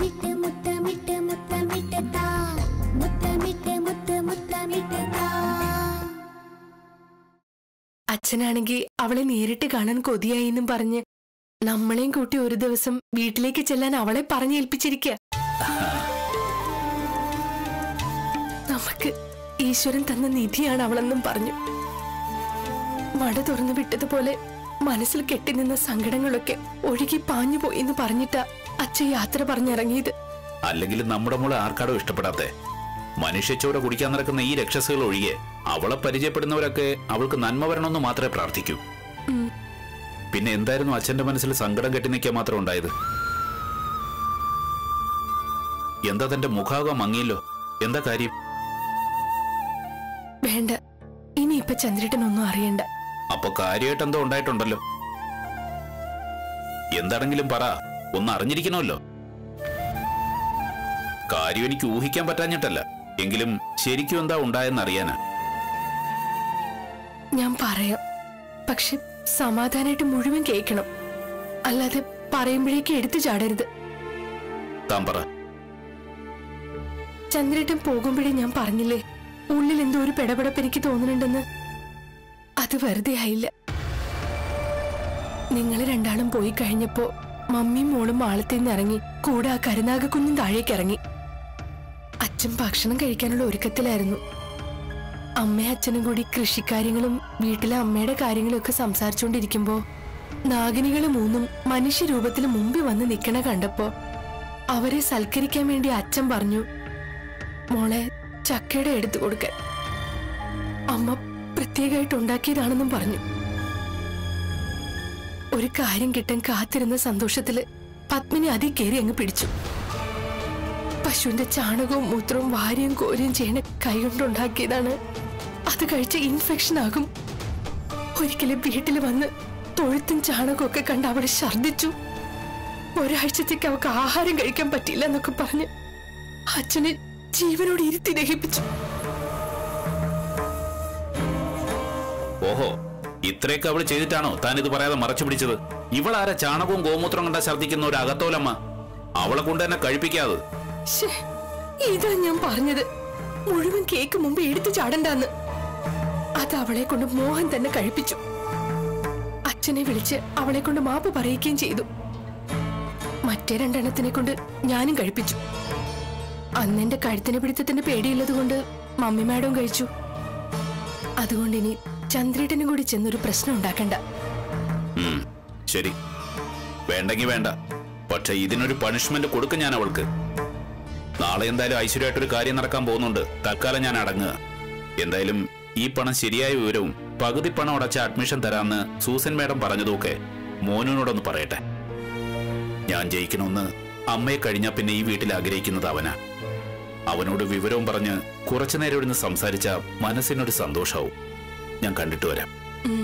മുത്തമിട്ട് മുത്തമിട്ട് മുത്തമിട്ട് താ മുത്തമിട്ട് മുത്ത് മുത്തമിട്ട് താ അച്ഛനാണെങ്കിൽ അവളെ നേരിട്ട് കാണാൻ കൊതിയായി എന്നും പറഞ്ഞ് നമ്മളെയും കൂട്ടി ഒരു ദിവസം വീട്ടിലേക്ക് ചെല്ലാൻ അവളെ പറഞ്ഞേൽപ്പിച്ചിരിക്കുക നമുക്ക് ഈശ്വരൻ തന്ന നിധിയാണ് അവളെന്നും പറഞ്ഞു മട തുറന്നു വിട്ടതുപോലെ മനസ്സിൽ കെട്ടിനിന്ന സങ്കടങ്ങളൊക്കെ ഒഴുകി പാഞ്ഞു പോയി എന്ന് പറഞ്ഞിട്ടാ അച്ഛൻ യാത്ര പറഞ്ഞിറങ്ങിയത് അല്ലെങ്കിൽ നമ്മുടെ മോളെ ആർക്കാടോ ഇഷ്ടപ്പെടാത്തെ മനുഷ്യച്ചോര കുടിക്കാൻ നടക്കുന്ന ഈ രക്ഷസുകൾ ഒഴികെ അവളെ പരിചയപ്പെടുന്നവരൊക്കെ അവൾക്ക് നന്മ വരണമെന്ന് മാത്രമേ പ്രാർത്ഥിക്കൂ ഉം. പിന്നെ എന്തായിരുന്നു അച്ഛന്റെ മനസ്സിൽ സങ്കടം കെട്ടി നിൽക്കാൻ മാത്രം ഉണ്ടായത് എന്താ തന്റെ മുഖാകം മങ്ങിയല്ലോ എന്താ കാര്യം വേണ്ട ഇനിയിപ്പൊ ചന്ദ്രേട്ടനൊന്നും അറിയണ്ട അപ്പൊ കാര്യമായിട്ട് എന്തോ ഉണ്ടായിട്ടുണ്ടല്ലോ എന്താണെങ്കിലും പറ ഒന്ന് അറിഞ്ഞിരിക്കണമല്ലോ കാര്യം എനിക്ക് ഊഹിക്കാൻ പറ്റാഞ്ഞിട്ടല്ല എങ്കിലും ശരിക്കും എന്താ ഉണ്ടായെന്ന് അറിയാനാ ഞാൻ പറയാം പക്ഷെ സമാധാനമായിട്ട് മുഴുവൻ കേൾക്കണം അല്ലാതെ പറയുമ്പോഴേക്ക് എടുത്തു ചാടരുത് താൻ പറ ചന്ദ്രേട്ടൻ പോകുമ്പോഴേ ഞാൻ പറഞ്ഞില്ലേ ഉള്ളിൽ എന്തോ ഒരു പെടപെടപ്പ് എനിക്ക് തോന്നുന്നുണ്ടെന്ന് അത് വെറുതെ ആയില്ല നിങ്ങൾ രണ്ടാളും പോയി കഴിഞ്ഞപ്പോ മമ്മിയും മോളും മാളത്തിൽ നിന്ന് ഇറങ്ങി കൂടെ ആ കരുനാഗ കുഞ്ഞും താഴേക്ക് ഇറങ്ങി അച്ഛൻ ഭക്ഷണം കഴിക്കാനുള്ള ഒരുക്കത്തിലായിരുന്നു അമ്മയും അച്ഛനും കൂടി കൃഷിക്കാര്യങ്ങളും വീട്ടിലെ അമ്മയുടെ കാര്യങ്ങളും ഒക്കെ സംസാരിച്ചുകൊണ്ടിരിക്കുമ്പോ നാഗിനികള് മൂന്നും മനുഷ്യരൂപത്തിൽ മുമ്പിൽ വന്ന് നിൽക്കണ കണ്ടപ്പോ അവരെ സൽക്കരിക്കാൻ വേണ്ടി അച്ഛൻ പറഞ്ഞു മോളെ ചക്കയുടെ എടുത്തു കൊടുക്കാൻ അമ്മ പ്രത്യേകമായിട്ട് ഉണ്ടാക്കിയതാണെന്നും പറഞ്ഞു ഒരു കാര്യം കിട്ടാൻ കാത്തിരുന്ന സന്തോഷത്തില് പത്മിനി അതി കയറി അങ്ങ് പിടിച്ചു പശുവിന്റെ ചാണകവും മൂത്രവും വാരിയും കോരിയും ചെയ്യണ കൈകൊണ്ടുണ്ടാക്കിയതാണ് അത് കഴിച്ച ഇൻഫെക്ഷൻ ആകും ഒരിക്കലും വീട്ടിൽ വന്ന് തൊഴുത്തും ചാണകവും ഒക്കെ കണ്ട് അവളെ ഛർദിച്ചു ഒരാഴ്ചത്തേക്ക് അവൾക്ക് ആഹാരം കഴിക്കാൻ പറ്റില്ല എന്നൊക്കെ പറഞ്ഞ് അച്ഛനെ ജീവനോട് ഇരുത്തി ദഹിപ്പിച്ചു ഓഹോ ഇത്രയൊക്കെ അവള് ചെയ്തിട്ടാണോ താൻ ഇത് പറയാതെ മറച്ചു പിടിച്ചത് ഇവളാരാ ചാണകവും ഗോമൂത്രം കണ്ട ഛർദ്ദിക്കുന്ന ഒരു അകത്തോലമ്മ അവളെ കൊണ്ട് തന്നെ കഴിപ്പിക്കാതെ ശ്ശേ, ഇതാ ഞാൻ പറഞ്ഞത് മുഴുവൻ കേക്ക് മുമ്പ് എടുത്തു ചാടണ്ടെന്ന് അത് അവളെ കൊണ്ട് മോഹൻ തന്നെ കഴിപ്പിച്ചു അച്ഛനെ വിളിച്ച് അവളെ കൊണ്ട് മാപ്പ് പറയിക്കുകയും ചെയ്തു മറ്റേ രണ്ടെണ്ണത്തിനെ കൊണ്ട് ഞാനും കഴിപ്പിച്ചു അന്ന് എന്റെ കഴുത്തിന് പിടുത്തത്തിന്റെ പേടിയുള്ളത് കൊണ്ട് മമ്മി മാഡവും കഴിച്ചു അതുകൊണ്ട് ഇനി ചന്ദ്രേട്ടനും കൂടി ചെന്നൊരു പ്രശ്നം ഉണ്ടാക്കണ്ട ഉം, ശരി വേണ്ടെങ്കി വേണ്ട പക്ഷെ ഇതിനൊരു പണിഷ്മെന്റ് കൊടുക്കും ഞാൻ അവൾക്ക് നാളെ എന്തായാലും ഐശ്വര്യമായിട്ടൊരു കാര്യം നടക്കാൻ പോകുന്നുണ്ട് തൽക്കാലം ഞാൻ അടങ്ങുക എന്തായാലും ഈ പണം ശരിയായ വിവരവും പകുതി പണം അടച്ച അഡ്മിഷൻ തരാമെന്ന് സൂസൻ മേഡം പറഞ്ഞതൊക്കെ മോനുവിനോടൊന്ന് പറയട്ടെ ഞാൻ ജയിക്കണമെന്ന് അമ്മയെ കഴിഞ്ഞാൽ പിന്നെ ഈ വീട്ടിൽ ആഗ്രഹിക്കുന്നത് അവനാ അവനോട് വിവരവും പറഞ്ഞ് കുറച്ചു നേരം ഇവിടുന്ന് സംസാരിച്ച മനസ്സിനൊരു സന്തോഷാവും ഞാൻ കണ്ടിട്ട് വരാം ഉം.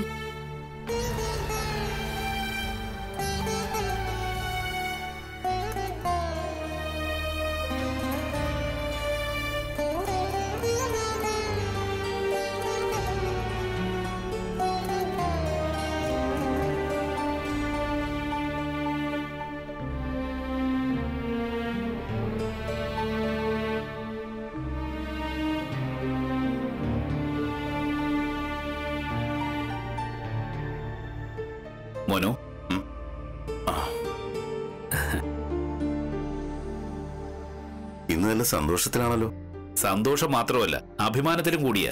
മോനു ഉം. ഇന്ന് നല്ല സന്തോഷത്തിലാണല്ലോ സന്തോഷം മാത്രമല്ല അഭിമാനത്തിലും കൂടിയ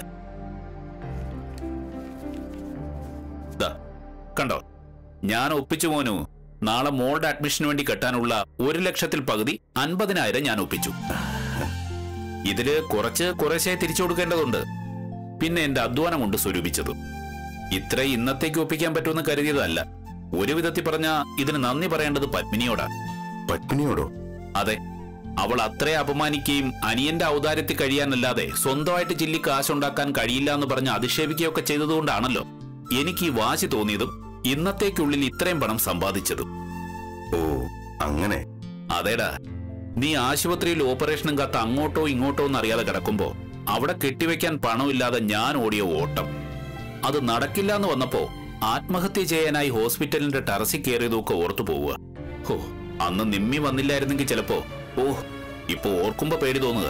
ദാ, കണ്ടോ ഞാൻ ഒപ്പിച്ചു മോനു നാളെ മോളുടെ അഡ്മിഷന് വേണ്ടി കെട്ടാനുള്ള ഒരു ലക്ഷത്തിൽ പകുതി അൻപതിനായിരം ഞാൻ ഒപ്പിച്ചു ഇതില് കുറച്ച് കുറേശ്ശായി തിരിച്ചു കൊടുക്കേണ്ടതുണ്ട് പിന്നെ എന്റെ അധ്വാനം കൊണ്ട് സ്വരൂപിച്ചതും ഇത്ര ഇന്നത്തേക്ക് ഒപ്പിക്കാൻ പറ്റുമെന്ന് കരുതിയതല്ല ഒരു വിധത്തിൽ പറഞ്ഞ ഇതിന് നന്ദി പറയേണ്ടത് പത്മിനിയോടാ പത്മിനിയോടോ അതെ അവൾ അത്രേ അപമാനിക്കുകയും അനിയന്റെ ഔദാര്യത്തിൽ കഴിയാനല്ലാതെ സ്വന്തമായിട്ട് ചില്ലി കാശുണ്ടാക്കാൻ കഴിയില്ല എന്ന് പറഞ്ഞ് അധിക്ഷേപിക്കുകയൊക്കെ ചെയ്തതുകൊണ്ടാണല്ലോ എനിക്ക് ഈ വാശി തോന്നിയതും ഇന്നത്തേക്കുള്ളിൽ ഇത്രയും പണം സമ്പാദിച്ചതും ഓ അങ്ങനെ അതേടാ നീ ആശുപത്രിയിൽ ഓപ്പറേഷനും കാത്ത് അങ്ങോട്ടോ ഇങ്ങോട്ടോ എന്നറിയാതെ കിടക്കുമ്പോ അവിടെ കെട്ടിവെക്കാൻ പണമില്ലാതെ ഞാൻ ഓടിയ ഓട്ടം അത് നടക്കില്ല എന്ന് വന്നപ്പോ ആത്മഹത്യ ചെയ്യാനായി ഹോസ്പിറ്റലിന്റെ ടെറസിൽ കയറിയതൊക്കെ ഓർത്തു പോവുക ഹോ അന്ന് നിമ്മി വന്നില്ലായിരുന്നെങ്കിൽ ചിലപ്പോ ഓ ഇപ്പൊ ഓർക്കുമ്പോ പേടി തോന്നുക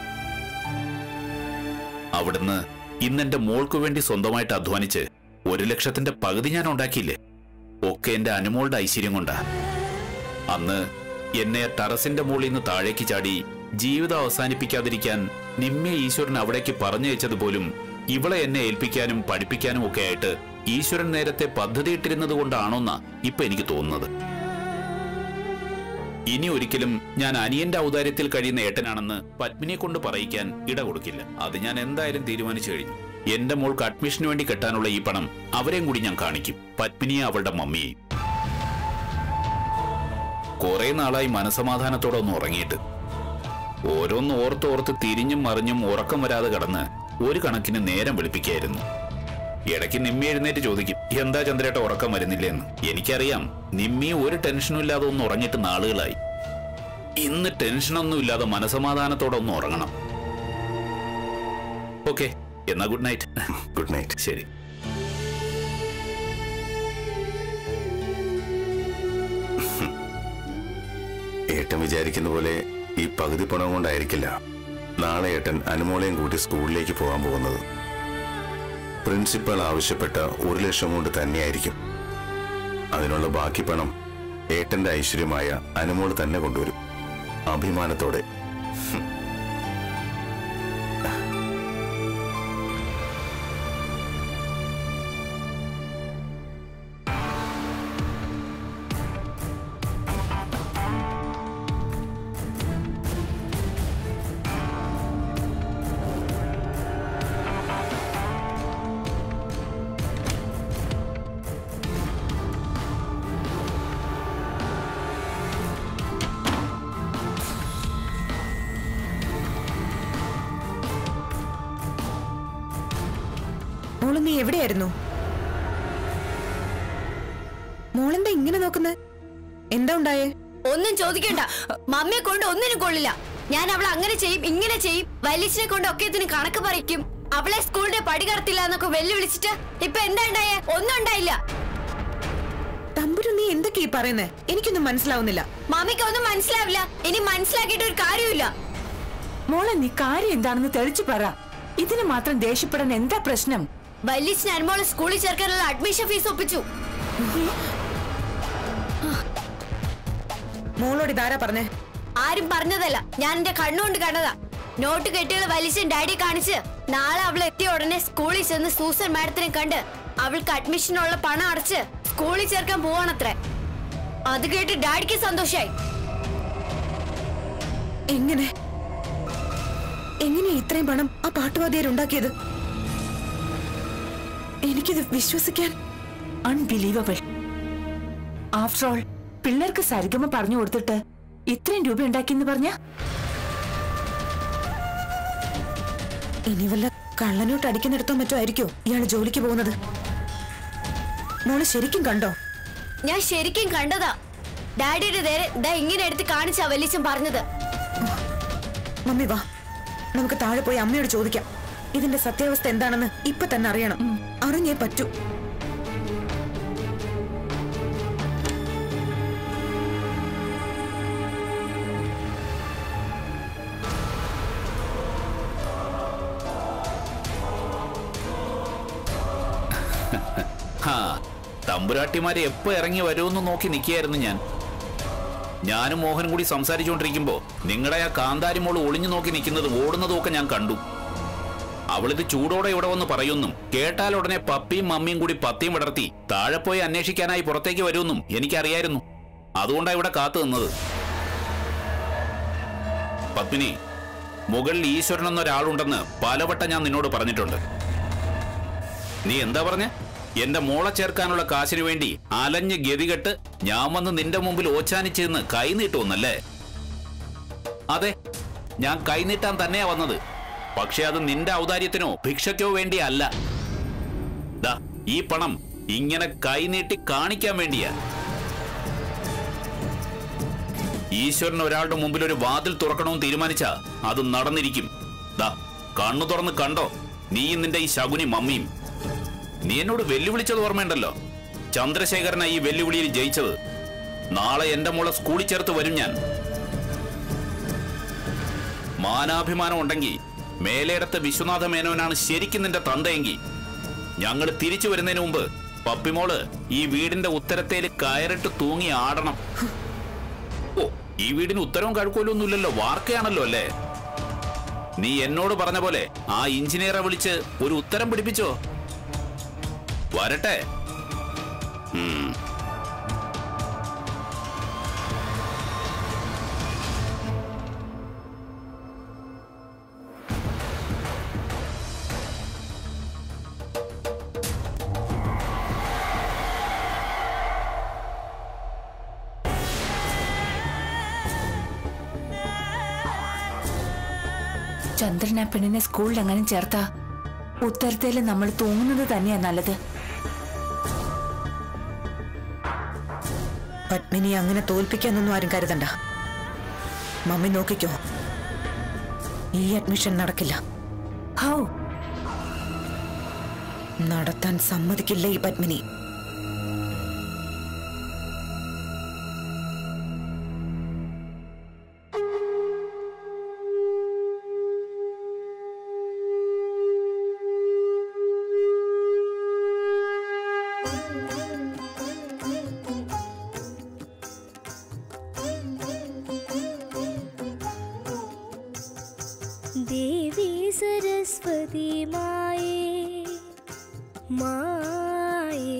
അവിടുന്ന് ഇന്നെന്റെ മോൾക്ക് വേണ്ടി സ്വന്തമായിട്ട് അധ്വാനിച്ച് ഒരു ലക്ഷത്തിന്റെ പകുതി ഞാൻ ഉണ്ടാക്കിയില്ലേ ഒക്കെ എന്റെ അനുമോളുടെ ഐശ്വര്യം കൊണ്ടാ അന്ന് എന്നെ ടെറസിന്റെ മുകളിൽ നിന്ന് താഴേക്ക് ചാടി ജീവിതം അവസാനിപ്പിക്കാതിരിക്കാൻ നിമ്മെ ഈശ്വരൻ അവിടേക്ക് പറഞ്ഞയച്ചത് പോലും ഇവളെ എന്നെ ഏൽപ്പിക്കാനും പഠിപ്പിക്കാനും ഒക്കെ ആയിട്ട് ഈശ്വരൻ നേരത്തെ പദ്ധതിയിട്ടിരുന്നത് കൊണ്ടാണോന്നാ ഇപ്പൊ എനിക്ക് തോന്നുന്നത് ഇനി ഒരിക്കലും ഞാൻ അനിയന്റെ ഔദാര്യത്തിൽ കഴിയുന്ന ഏട്ടനാണെന്ന് പത്മിനിയെ കൊണ്ട് പറയിക്കാൻ ഇട കൊടുക്കില്ല അത് ഞാൻ എന്തായാലും തീരുമാനിച്ചു കഴിഞ്ഞു എന്റെ മോൾക്ക് അഡ്മിഷന് വേണ്ടി കെട്ടാനുള്ള ഈ പണം അവരെയും കൂടി ഞാൻ കാണിക്കും പത്മിനിയെ അവളുടെ മമ്മിയെയും കുറെ നാളായി മനസമാധാനത്തോടെ ഒന്ന് ഉറങ്ങിയിട്ട് ഓരോന്ന് ഓർത്ത് ഓർത്ത് തിരിഞ്ഞും മറിഞ്ഞും ഉറക്കം വരാതെ കടന്ന് ഒരു കണക്കിന് നേരം വെളുപ്പിക്കായിരുന്നു ഇടയ്ക്ക് നിമ്മി എഴുന്നേറ്റ് ചോദിക്കും എന്താ ചന്ദ്രേട്ട ഉറക്കം വരുന്നില്ലേ എന്ന് എനിക്കറിയാം നിമ്മി ഒരു ടെൻഷനും ഇല്ലാതെ ഒന്ന് ഉറങ്ങിയിട്ട് നാളുകളായി ഇന്ന് ടെൻഷനൊന്നും ഇല്ലാതെ മനസമാധാനത്തോടെ ഒന്ന് ഉറങ്ങണം ഓക്കെ എന്നാ ഗുഡ് നൈറ്റ് ഗുഡ് നൈറ്റ് ശരി ഏട്ടൻ വിചാരിക്കുന്ന പോലെ ഈ പകുതി പണം കൊണ്ടായിരിക്കില്ല നാളെ ഏട്ടൻ അനുമോളെയും കൂട്ടി സ്കൂളിലേക്ക് പോകാൻ പോകുന്നത് പ്രിൻസിപ്പൽ ആവശ്യപ്പെട്ട ഒരു ലക്ഷം കൊണ്ട് തന്നെയായിരിക്കും അതിനുള്ള ബാക്കി പണം ഏട്ടന്റെ ഐശ്വര്യമായ അനുമോൾ തന്നെ കൊണ്ടുവരും അഭിമാനത്തോടെ മോള് നീ എവിടെയായിരുന്നു മോളെന്താ ഇങ്ങനെ നോക്കുന്നത് എന്താ ഉണ്ടായേ ഒന്നും ചോദിക്കണ്ട മമ്മിയെ കൊണ്ട് ഒന്നിനും കൊള്ളില്ല ഞാൻ അവളെ അങ്ങനെ ചെയ്യും ഇങ്ങനെ ചെയ്യും വലിച്ചിനെ കൊണ്ട് ഒക്കെത്തിന് കണക്ക് പറിക്കും അവളെ സ്കൂളിന്റെ പടി കടത്തില്ല എന്നൊക്കെ വെല്ലുവിളിച്ചിട്ട് ഇപ്പൊ എന്താ ഉണ്ടായേ ഒന്നും ഉണ്ടായില്ല തമ്പുരു നീ എന്തൊക്കെയാ ഈ പറയുന്നേ എനിക്കൊന്നും മനസ്സിലാവുന്നില്ല മമ്മിക്ക് ഒന്നും മനസ്സിലാവില്ല ഇനി മനസ്സിലാക്കിയിട്ട് ഒരു കാര്യമില്ല മോളെ നീ കാര്യം എന്താണെന്ന് തെളിച്ചു പറ ഇതിന് മാത്രം ദേഷ്യപ്പെടാൻ എന്താ പ്രശ്നം വലിച്ചിന് അനുമോളെ സ്കൂളിൽ ചേർക്കാനുള്ള അഡ്മിഷൻ ഫീസ് ഒപ്പിച്ചു മോളോട് ഇതാരാ പറഞ്ഞേ ആരും പറഞ്ഞതല്ല ഞാൻ എന്റെ കണ്ണുകൊണ്ട് കണ്ടതാ നോട്ട് കെട്ടികൾ വലിച്ചും ഡാഡി കാണിച്ച് നാളെ അവൾ എത്തിയ ഉടനെ സ്കൂളിൽ ചെന്ന് സൂസൻ മാഡത്തിനെ കണ്ട് അവൾക്ക് അഡ്മിഷനുള്ള പണം അടച്ച് സ്കൂളിൽ ചേർക്കാൻ പോവാണത്രേ അത് കേട്ട് ഡാഡിക്ക് സന്തോഷായി എങ്ങനെ എങ്ങനെയാ ഇത്രയും പണം ആ പാട്ടുവാദിയർ ഉണ്ടാക്കിയത് എനിക്കിത് വിശ്വസിക്കാൻ അൺബിലീവബിൾ ആഫ്റ്റർ ഓൾ പിള്ളേർക്ക് സരിഗമ പറഞ്ഞു കൊടുത്തിട്ട് ഇത്രയും രൂപ ഉണ്ടാക്കിയെന്ന് പറഞ്ഞ ഇനി വല്ല കള്ളനോട്ട് അടിക്കുന്നിടത്തോ മറ്റോ ആയിരിക്കോ ഇയാള് ജോലിക്ക് പോകുന്നത് മോള് ശരിക്കും കണ്ടോ ഞാൻ ശരിക്കും കണ്ടതാ ഡാഡിയുടെ നേരെ ദാ ഇങ്ങനെ എടുത്ത് കാണിച്ചാ വലിച്ചും പറഞ്ഞത് മമ്മി വാ നമുക്ക് താഴെ പോയി അമ്മയോട് ചോദിക്കാം ഇതിന്റെ സത്യാവസ്ഥ എന്താണെന്ന് ഇപ്പൊ തന്നെ അറിയണം അറിഞ്ഞേ പറ്റൂ ഹാ തമ്പുരാട്ടിമാരെ എപ്പോ ഇറങ്ങി വരുമെന്ന് നോക്കി നിൽക്കുകയായിരുന്നു ഞാൻ ഞാനും മോഹനും കൂടി സംസാരിച്ചുകൊണ്ടിരിക്കുമ്പോ നിങ്ങളുടെ ആ കാന്താരി മോള് ഒളിഞ്ഞു നോക്കി നിൽക്കുന്നതും ഓടുന്നതും ഒക്കെ ഞാൻ കണ്ടു അവളിത് ചൂടോടെ ഇവിടെ വന്ന് പറയുന്നും കേട്ടാൽ ഉടനെ പപ്പിയും മമ്മിയും കൂടി പത്തിയും വിടർത്തി താഴെ പോയി അന്വേഷിക്കാനായി പുറത്തേക്ക് വരുമെന്നും എനിക്കറിയായിരുന്നു അതുകൊണ്ടാ ഇവിടെ കാത്തു നിന്നത് പത്മിനി മുകളിൽ ഈശ്വരൻ എന്നൊരാളുണ്ടെന്ന് പലവട്ടം ഞാൻ നിന്നോട് പറഞ്ഞിട്ടുണ്ട് നീ എന്താ പറഞ്ഞ എന്റെ മോളെ ചേർക്കാനുള്ള കാശിനു വേണ്ടി അലഞ്ഞ് ഗതികെട്ട് ഞാൻ വന്ന് നിന്റെ മുമ്പിൽ ഓച്ചാനിച്ചെന്ന് കൈനീട്ടുമെന്നല്ലേ അതെ ഞാൻ കൈനീട്ടാൻ തന്നെയാ വന്നത് പക്ഷെ അത് നിന്റെ ഔദാര്യത്തിനോ ഭിക്ഷയ്ക്കോ വേണ്ടി അല്ല ദാ ഈ പണം ഇങ്ങനെ കൈനീട്ടി കാണിക്കാൻ വേണ്ടിയാ ഈശ്വരൻ ഒരാളുടെ മുമ്പിൽ ഒരു വാതിൽ തുറക്കണമെന്ന് തീരുമാനിച്ചാ അത് നടന്നിരിക്കും ദാ കണ്ണു തുറന്ന് കണ്ടോ നീയും നിന്റെ ഈ ശകുനി മമ്മിയും നീ എന്നോട് വെല്ലുവിളിച്ചത് ഓർമ്മയുണ്ടല്ലോ ചന്ദ്രശേഖരനാ ഈ വെല്ലുവിളിയിൽ ജയിച്ചത് നാളെ എന്റെ മോളെ സ്കൂളിൽ ചേർത്ത് വരും ഞാൻ മാനാഭിമാനം ഉണ്ടെങ്കിൽ മേലേടത്തെ വിശ്വനാഥ മേനോനാണ് ശരിക്കും നിന്റെ തന്തയെങ്കിൽ ഞങ്ങൾ തിരിച്ചു വരുന്നതിന് മുമ്പ് പപ്പിമോള് ഈ വീടിന്റെ ഉത്തരത്തേല് കയറിട്ട് തൂങ്ങി ആടണം ഓ ഈ വീടിന് ഉത്തരവും കഴുക്കോലൊന്നുമില്ലല്ലോ വാർക്കയാണല്ലോ അല്ലേ നീ എന്നോട് പറഞ്ഞ പോലെ ആ എഞ്ചിനീയറെ വിളിച്ച് ഒരു ഉത്തരം പിടിപ്പിച്ചോ വരട്ടെ ഉം ചന്ദ്രൻ ആ പെണ്ണിനെ സ്കൂളിൽ എങ്ങനെ ചേർത്താ ഉത്തരത്തേല് നമ്മൾ തൂങ്ങുന്നത് തന്നെയാ നല്ലത് പത്മിനി അങ്ങനെ തോൽപ്പിക്കാനൊന്നും ആരും കരുതണ്ട മമ്മി നോക്കിക്കോ ഈ അഡ്മിഷൻ നടക്കില്ല ഹൗ നടത്താൻ സമ്മതിക്കില്ല ഈ പത്മിനി ദേവി സരസ്വതി മായേ മായേ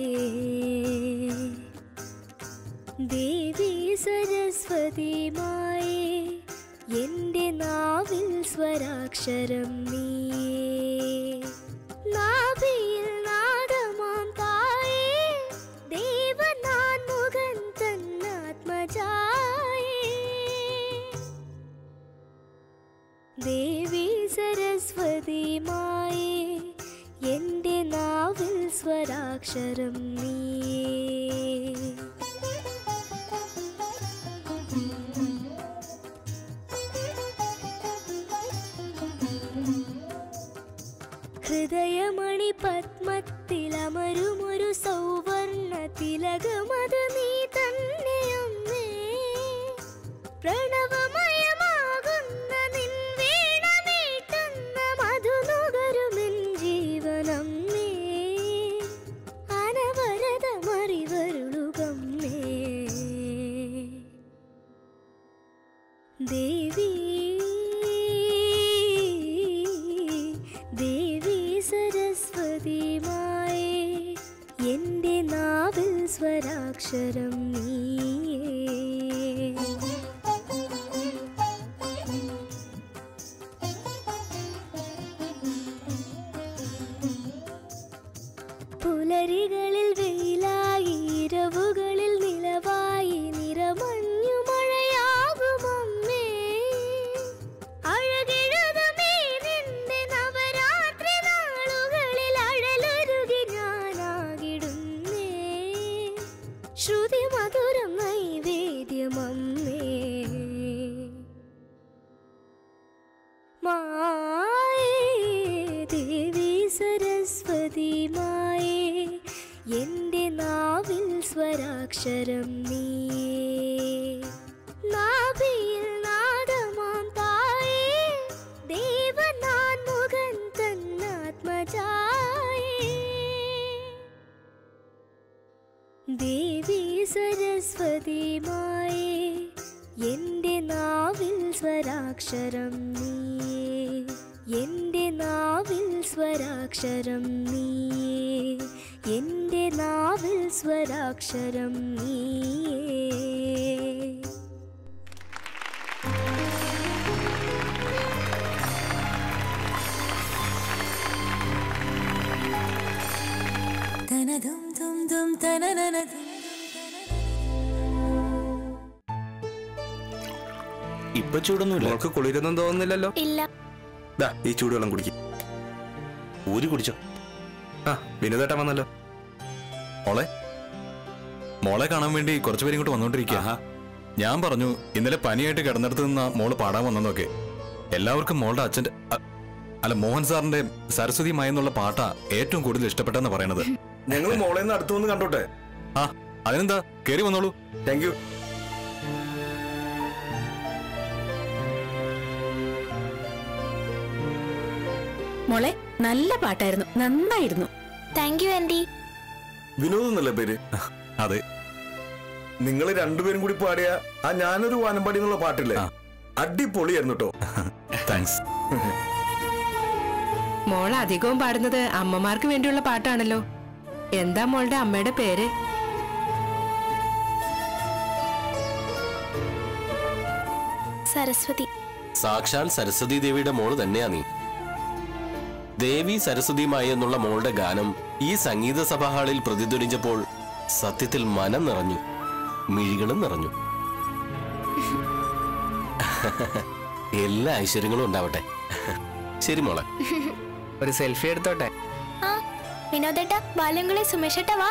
ദേവി സരസ്വതി മായേ എന്റെ നാവിൽ സ്വരാക്ഷരം നീയേ നാഭിയിൽ നാദമാം തായേ ദേവനാൻ മുഖൻ തന്നാത്മജായേ ദേവി സരസ്വതി മായേ എന്റെ നാവിൽ സ്വരാക്ഷരം നീയേ ഹൃദയമണി പത്മത്തിലമരുമൊരു സൗവർണ തിലകമത് നീ തന്നെയമ്മേ പ്രണവമയമാകുന്ന നിൻ വീണമീട്ടുന്ന മധുനുകരുമെൻ ജീവനമ്മേ അനവരതമറിവരുളുകമ്മേ ദേവി ദേവി സരസ്വതി മായേ എന്റെ നാവിൽ സ്വരാക്ഷരം നീയേ പുലരികളിൽ വെയിലായി ഇരവുകളിൽ നിലവായി നിറമഞ്ഞു മഴയാകുമമ്മേ അഴകിഴതുമേ നിന്റെ നവരാത്രി നാളുകളിൽ അഴലൊരുകി ഞാനാകിടുന്നേ ശ്രുതി മധുരം നൈവേദ്യമമ്മേ മായേ ദേവി സരസ്വതി മായേ എന്റെ നാവിൽ സ്വരാക്ഷരം നീയേ നാഭിയിൽ നാദമാം തായേ ദേവനാൻ മുഖൻ തന്നാത്മജായേ ദേവി സരസ്വതി മായേ എന്റെ നാവിൽ സ്വരാക്ഷരം നീയേ എന്റെ നാവിൽ സ്വരാക്ഷരം നീയേ എന്റെ നാവിൽ സ്വരാക്ഷരം നീയേ തനതും തും തും തനനനതും ഇപ്പൊ ചൂടൊന്നുമില്ല മോൾക്ക് കുളിരൊന്നും തോന്നുന്നില്ലല്ലോ ഇല്ല ദാ ഈ ചൂടുവെള്ളം കുടിക്കും ഊരി കുടിച്ചോ ആ വിനുദേട്ടൻ വന്നല്ലോ മോളെ മോളെ കാണാൻ വേണ്ടി കുറച്ചുപേരും ഇങ്ങോട്ട് വന്നോണ്ടിരിക്കുക ആഹാ. ഞാൻ പറഞ്ഞു ഇന്നലെ പനിയായിട്ട് കിടന്നിടത്ത് നിന്ന മോള് പാടാൻ വന്നെന്നൊക്കെ എല്ലാവർക്കും മോളുടെ അച്ഛന്റെ അ- അല്ല മോഹൻ സാറിന്റെ സരസ്വതി മായ എന്നുള്ള പാട്ടാ ഏറ്റവും കൂടുതൽ ഇഷ്ടപ്പെട്ടെന്ന് പറയണത് ഞങ്ങൾ മോളെ നിന്ന് അടുത്തു വന്ന് കണ്ടോട്ടെ ആ അതിനെന്താ കേറി വന്നോളൂ താങ്ക് യു മോളെ നല്ല പാട്ടായിരുന്നു നന്നായിരുന്നു താങ്ക് യു ആന്റി വിനോദ് എന്നല്ലേ പേര് അതെ നിങ്ങൾ രണ്ടുപേരും കൂടി പാടിയ ആ ഞാനൊരു വാനമ്പാടി എന്നുള്ള പാട്ടില്ലേ ആ. അടിപൊളിയായിരുന്നു കേട്ടോ താങ്ക്സ് മോൾ അധികവും പാടുന്നത് അമ്മമാർക്ക് വേണ്ടിയുള്ള പാട്ടാണല്ലോ എന്താ മോളുടെ അമ്മയുടെ പേര് സരസ്വതി സാക്ഷാൽ സരസ്വതി ദേവിയുടെ മോള് തന്നെയാ നീ ദേവി സരസ്വതിമായി എന്നുള്ള മോളുടെ ഗാനം ഈ സംഗീത സഭാ ഹാളിൽ പ്രതിധ്വനിച്ചപ്പോൾ സത്യത്തിൽ മനം നിറഞ്ഞു മിഴികളും നിറഞ്ഞു എല്ലാ ഐശ്വര്യങ്ങളും ഉണ്ടാവട്ടെ ശരി മോളെ ഒരു സെൽഫി എടുത്തോട്ടെ ആ വിനോദേട്ട ബാല്യങ്ങളെ സുമേഷേട്ട വാ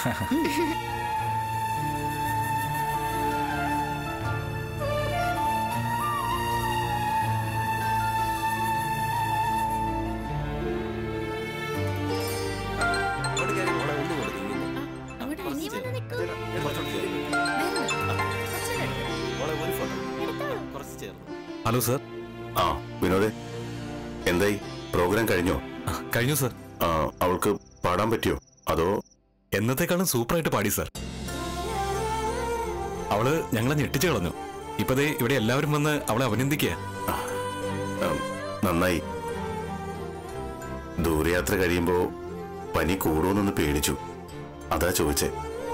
ഹലോ സർ ആ വിനോദേ എന്തായി പ്രോഗ്രാം കഴിഞ്ഞോ ആ, കഴിഞ്ഞു സർ ആ, അവൾക്ക് പാടാൻ പറ്റിയോ അതോ എന്നത്തെക്കാളും സൂപ്പറായിട്ട് പാടി സർ അവള് ഞങ്ങളെ ഞെട്ടിച്ചു കളഞ്ഞു ഇപ്പതേ ഇവിടെ എല്ലാവരും വന്ന് അവളെ അഭിനന്ദിക്കുക ആ, നന്നായി ദൂരയാത്ര കഴിയുമ്പോ പനി കൂടുമെന്നൊന്ന് പേടിച്ചു അതാ ചോദിച്ചേ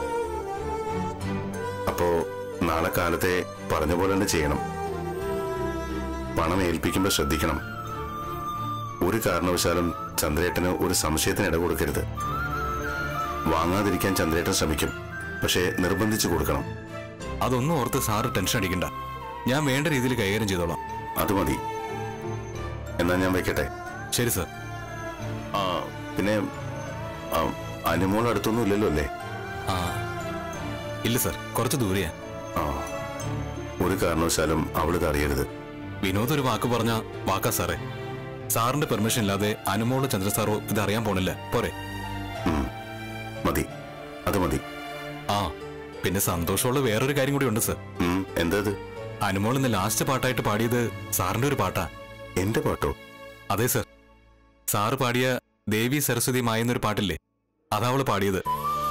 അപ്പോ നാളെ കാലത്തെ പറഞ്ഞ പോലെ തന്നെ ചെയ്യണം പണം ഏൽപ്പിക്കുമ്പോൾ ശ്രദ്ധിക്കണം ഒരു കാരണവശാലും ചന്ദ്രേട്ടന് ഒരു സംശയത്തിന് ഇട കൊടുക്കരുത് വാങ്ങാതിരിക്കാൻ ചന്ദ്രേട്ടൻ ശ്രമിക്കും പക്ഷേ നിർബന്ധിച്ചു കൊടുക്കണം അതൊന്നും ഓർത്ത് സാറ് ടെൻഷൻ അടിക്കണ്ട ഞാൻ വേണ്ട രീതിയിൽ കൈകാര്യം ചെയ്തോളാം അത് മതി എന്നാ ഞാൻ വെക്കട്ടെ ശരി സർ ആ പിന്നെ ആ, അനുമോൾ അടുത്തൊന്നും ഇല്ലല്ലോ അല്ലേ ആ ഇല്ല സർ കുറച്ച് ദൂരെയാ ആ ഒരു കാരണവശാലും അവളിത് അറിയരുത് വിനോദ് ഒരു വാക്ക് പറഞ്ഞ വാക്കാ സാറേ സാറിന്റെ പെർമിഷൻ ഇല്ലാതെ അനുമോളോ ചന്ദ്ര സാറോ ഇത് അറിയാൻ പോണില്ല പോരെ ഉം. മതി അത് മതി ആ പിന്നെ സന്തോഷമുള്ള വേറൊരു കാര്യം കൂടി ഉണ്ട് സർ ഉം, എന്തത് അനുമോൾ ഇന്ന് ലാസ്റ്റ് പാട്ടായിട്ട് പാടിയത് സാറിന്റെ ഒരു പാട്ടാ എന്റെ പാട്ടോ അതെ സർ സാറ് പാടിയ ദേവി സരസ്വതി മായ എന്നൊരു പാട്ടില്ലേ അതാ അവള് പാടിയത്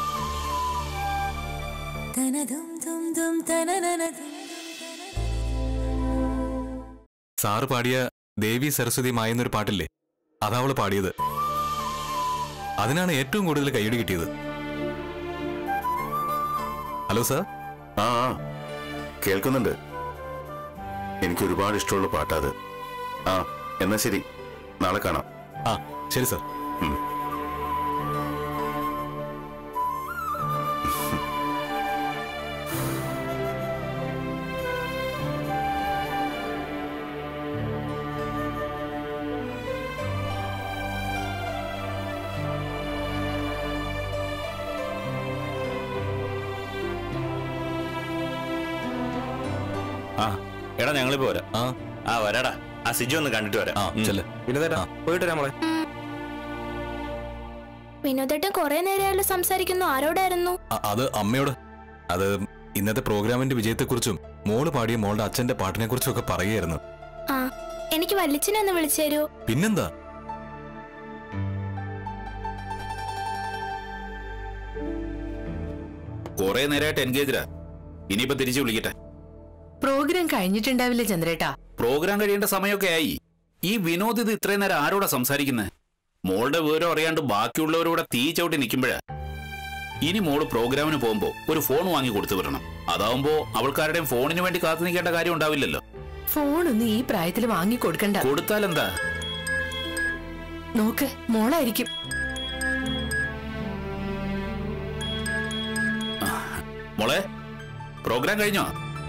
സാറ് പാടിയ ദേവി സരസ്വതി മായ എന്നൊരു പാട്ടില്ലേ അതാ അവള് പാടിയത് അതിനാണ് ഏറ്റവും കൂടുതൽ കൈയടി കിട്ടിയത് ഹലോ സാർ ആ ആ, കേൾക്കുന്നുണ്ട് എനിക്ക് ഒരുപാട് ഇഷ്ടമുള്ള പാട്ടാ അത് ആ എന്നാ ശരി നാളെ കാണാം ആ ശരി സാർ ഉം. ആ എടാ ഞങ്ങളിപ്പോ വരാം ആ ആ വരാടാ ആ സിജു ഒന്ന് കണ്ടിട്ട് വരാം ആ ഉം. ചെല്ല് വിനോദേട്ടാ പോയിട്ട് വരാം മോളെ വിനോദേട്ടൻ കുറെ നേരമായാലും സംസാരിക്കുന്നു ആരോടായിരുന്നു അ- അത് അമ്മയോട് അത് ഇന്നത്തെ പ്രോഗ്രാമിന്റെ വിജയത്തെക്കുറിച്ചും മോള് പാടിയ മോളുടെ അച്ഛന്റെ പാട്ടിനെ കുറിച്ചും ഒക്കെ പറയുകയായിരുന്നു ആ എനിക്ക് വല്ലിച്ചിനെ ഒന്ന് വിളിച്ചു തരുമോ പിന്നെന്താ കുറെ നേരമായിട്ട് എൻഗേജാ ഇനിയിപ്പോ തിരിച്ചു വിളിക്കട്ടെ പ്രോഗ്രാം കഴിഞ്ഞിട്ടുണ്ടാവില്ലേ ചന്ദ്രേട്ടാ പ്രോഗ്രാം കഴിയേണ്ട സമയമൊക്കെ ആയി ഈ വിനോദ് ഇത് ഇത്രയും നേരം ആരോടാ സംസാരിക്കുന്നത് മോളുടെ വിവരം അറിയാണ്ട് ബാക്കിയുള്ളവരോടെ തീ ചവിട്ടി നിൽക്കുമ്പോഴാ ഇനി മോള് പ്രോഗ്രാമിന് പോകുമ്പോ ഒരു ഫോൺ വാങ്ങി കൊടുത്തു വിടണം അതാവുമ്പോ അവൾക്കാരുടെയും ഫോണിന് വേണ്ടി കാത്തു നിൽക്കേണ്ട കാര്യം ഉണ്ടാവില്ലല്ലോ ഫോണൊന്നും ഈ പ്രായത്തിൽ വാങ്ങി കൊടുക്കണ്ട കൊടുത്താലെന്താ നോക്ക് മോളായിരിക്കും മോളെ പ്രോഗ്രാം കഴിഞ്ഞോ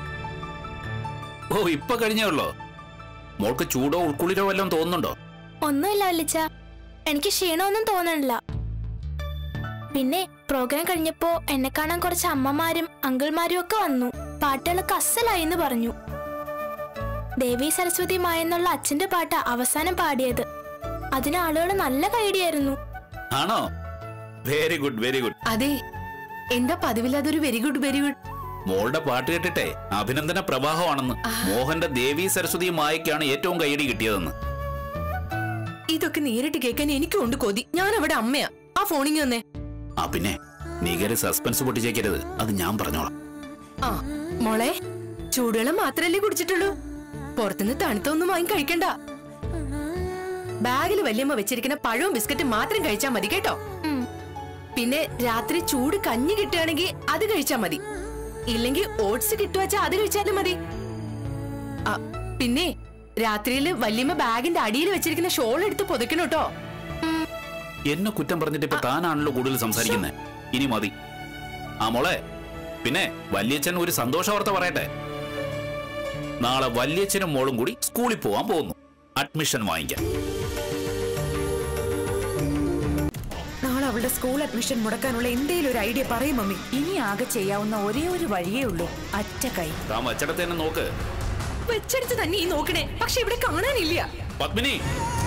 ഓ ഇപ്പൊ കഴിഞ്ഞേ ഉള്ളോ മോൾക്ക് ചൂടോ ഉൾക്കുളിരോ വല്ലതും തോന്നുന്നുണ്ടോ ഒന്നുമില്ല വല്ലിച്ച എനിക്ക് ക്ഷീണമൊന്നും തോന്നണില്ല പിന്നെ പ്രോഗ്രാം കഴിഞ്ഞപ്പോ എന്നെ കാണാൻ കുറച്ച് അമ്മമാരും അങ്കിൾമാരും ഒക്കെ വന്നു പാട്ടുകളൊക്കെ അസലായി എന്ന് പറഞ്ഞു ദേവി സരസ്വതി മായ എന്നുള്ള അച്ഛന്റെ പാട്ട് അവസാനം പാടിയത് അതിന് ആളുകൾ നല്ല കൈഡിയായിരുന്നു ആണോ വെരി ഗുഡ് വെരി ഗുഡ് അതെ എന്താ പതിവില്ലാതൊരു വെരി ഗുഡ് വെരി ഗുഡ് മോളുടെ പാട്ട് കേട്ടിട്ടെ അഭിനന്ദന പ്രവാഹമാണെന്ന് മോഹന്റെ ദേവി സരസ്വതി മായയ്ക്കാണ് ഏറ്റവും കൈയടി കിട്ടിയതെന്ന് ഇതൊക്കെ നേരിട്ട് കേൾക്കാൻ എനിക്കും ഉണ്ട് കൊതി ഞാൻ അവിടെ അമ്മയാ ആ ഫോണിങ് വന്നേ ആ പിന്നെ നീകര് സസ്പെൻസ് പൊട്ടിച്ചേക്കരുത് അത് ഞാൻ പറഞ്ഞോളാം ആ മോളെ ചൂടുവെള്ളം മാത്രല്ലേ കുടിച്ചിട്ടുള്ളൂ പുറത്തുനിന്ന് തണുത്തൊന്നും വാങ്ങി കഴിക്കണ്ട ബാഗിൽ വല്യമ്മ വെച്ചിരിക്കുന്ന പഴവും ബിസ്ക്കറ്റും മാത്രം കഴിച്ചാ മതി കേട്ടോ ഉം. പിന്നെ രാത്രി ചൂട് കഞ്ഞി കിട്ടുകയാണെങ്കിൽ അത് കഴിച്ചാ മതി ഇല്ലെങ്കിൽ ഓട്സ് കിട്ടുവച്ചാ അത് കഴിച്ചാലും മതി ആ, പിന്നെ രാത്രിയില് വല്യമ്മ ബാഗിന്റെ അടിയിൽ വെച്ചിരിക്കുന്ന ഷോൾ എടുത്ത് പൊതിക്കണം കേട്ടോ എന്നെ കുറ്റം പറഞ്ഞിട്ട് ഇപ്പൊ താനാണല്ലോ കൂടുതൽ സംസാരിക്കുന്നത് ഇനി മതി ആ മോളെ പിന്നെ വല്യച്ഛൻ ഒരു സന്തോഷ വാർത്ത പറയട്ടെ നാളെ വല്യച്ഛനും മോളും കൂടി സ്കൂളിൽ പോവാൻ പോകുന്നു അഡ്മിഷൻ വാങ്ങിക്കാൻ നാളെ അവളുടെ സ്കൂൾ അഡ്മിഷൻ മുടക്കാനുള്ള എന്തെങ്കിലും ഒരു ഐഡിയ പറയും മമ്മി ഇനി ആകെ ചെയ്യാവുന്ന ഒരേ ഒരു വഴിയേ ഉള്ളൂ അറ്റ കൈ താൻ വച്ചടത്ത് തന്നെ നോക്ക് വെച്ചടിച്ച് തന്നെ ഈ നോക്കണേ പക്ഷെ ഇവിടെ കാണാനില്ല പത്മിനി